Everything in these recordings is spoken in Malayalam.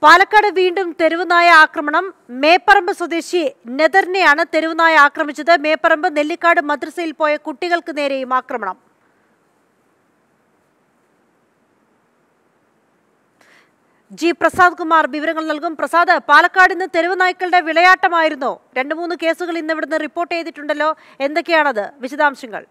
പാലക്കാട് വീണ്ടും തെരുവുനായ ആക്രമണം മേപ്പറമ്പ് സ്വദേശി നെതറിനെയാണ് തെരുവുനായ ആക്രമിച്ചത് മേപ്പറമ്പ് നെല്ലിക്കാട് മദ്രസയിൽ പോയ കുട്ടികൾക്ക് നേരെയും ആക്രമണം ജി പ്രസാദ് കുമാർ വിവരങ്ങൾ നൽകും പ്രസാദ് പാലക്കാട് ഇന്ന് തെരുവ് നായ്ക്കളുടെ വിളയാട്ടമായിരുന്നോ രണ്ട് മൂന്ന് കേസുകൾ ഇന്ന് ഇവിടുന്ന് റിപ്പോർട്ട് ചെയ്തിട്ടുണ്ടല്ലോ എന്തൊക്കെയാണത് വിശദാംശങ്ങൾ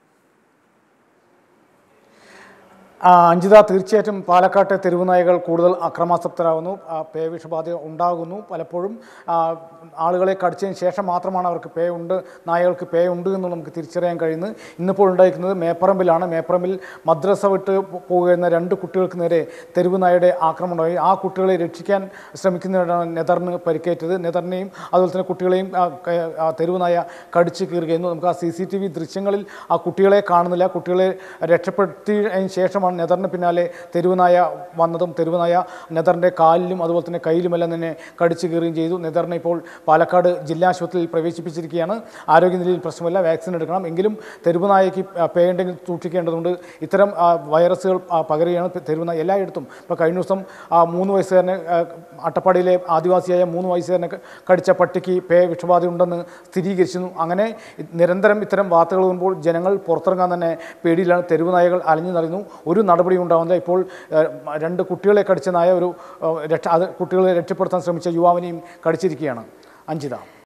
ആ, അഞ്ജിത തീർച്ചയായിട്ടും പാലക്കാട്ടെ തെരുവുനായകൾ കൂടുതൽ അക്രമാസക്തരാകുന്നു ആ, പേ വിഷബാധ ഉണ്ടാകുന്നു പലപ്പോഴും ആ, ആളുകളെ കടിച്ചതിന് ശേഷം മാത്രമാണ് അവർക്ക് പേ ഉണ്ട് നായകൾക്ക് പേ ഉണ്ട് എന്ന് നമുക്ക് തിരിച്ചറിയാൻ കഴിയുന്നത് ഇന്നിപ്പോൾ ഉണ്ടായിരിക്കുന്നത് മേപ്പറമ്പിലാണ് മേപ്പറമ്പിൽ മദ്രസ വിട്ട് പോ- പോകുന്ന രണ്ട് കുട്ടികൾക്ക് നേരെ തെരുവുനായയുടെ ആക്രമണം ഉണ്ടായി ആ കുട്ടികളെ രക്ഷിക്കാൻ ശ്രമിക്കുന്നതിനാണ് നെതറിന് പരിക്കേറ്റത് നെതറിനെയും അതുപോലെ തന്നെ കുട്ടികളെയും ആ, ക- ആ തെരുവുനായ കടിച്ച് കീറുകയായിരുന്നു നമുക്ക് ആ സി സി ടി വി ദൃശ്യങ്ങളിൽ ആ കുട്ടികളെ കാണുന്നില്ല കുട്ടികളെ രക്ഷപ്പെടുത്തിയതിന് ശേഷമാണ് നെതറിന് പിന്നാലെ തെരുവുനായ വന്നതും തെരുവുനായ നെതറിൻ്റെ കാലിലും അതുപോലെ തന്നെ കയ്യിലുമെല്ലാം തന്നെ കടിച്ചു കീറുകയും ചെയ്തു നെതറിനെ ഇപ്പോൾ പാലക്കാട് ജില്ലാ ആശുപത്രിയിൽ പ്രവേശിപ്പിച്ചിരിക്കുകയാണ് ആരോഗ്യനിലയിൽ പ്രശ്നമില്ല വാക്സിൻ എടുക്കണം എങ്കിലും തെരുവുനായയ്ക്ക് പേ ഉണ്ടെങ്കിൽ സൂക്ഷിക്കേണ്ടതുണ്ട് ഇത്തരം ആ, വൈറസുകൾ ആ, പകരുകയാണ് തെരുവുനായ എല്ലായിടത്തും ഇപ്പോൾ കഴിഞ്ഞ ദിവസം ആ, മൂന്ന് വയസ്സുകാരനെ ആ, അട്ടപ്പാടിയിലെ ആദിവാസിയായ മൂന്ന് വയസ്സുകാരനെ ക- കടിച്ച പട്ടിക്ക് പേ വിഷബാധ ഉണ്ടെന്ന് സ്ഥിരീകരിച്ചിരുന്നു അങ്ങനെ നിരന്തരം ഇത്തരം വാർത്തകൾ വരുമ്പോൾ ജനങ്ങൾ പുറത്തിറങ്ങാൻ തന്നെ പേടിയിലാണ് തെരുവുനായകൾ അലഞ്ഞു നിറയുന്നു ഒരു നടപടി ഉണ്ടാകുന്നില്ല ഇപ്പോൾ ഏഹ്, രണ്ട് കുട്ടികളെ കടിച്ച നായ ഒരു ഏഹ്, രക്ഷ അത് കുട്ടികളെ രക്ഷപ്പെടുത്താൻ ശ്രമിച്ച യുവാവിനെയും കടിച്ചിരിക്കുകയാണ് അഞ്ജിത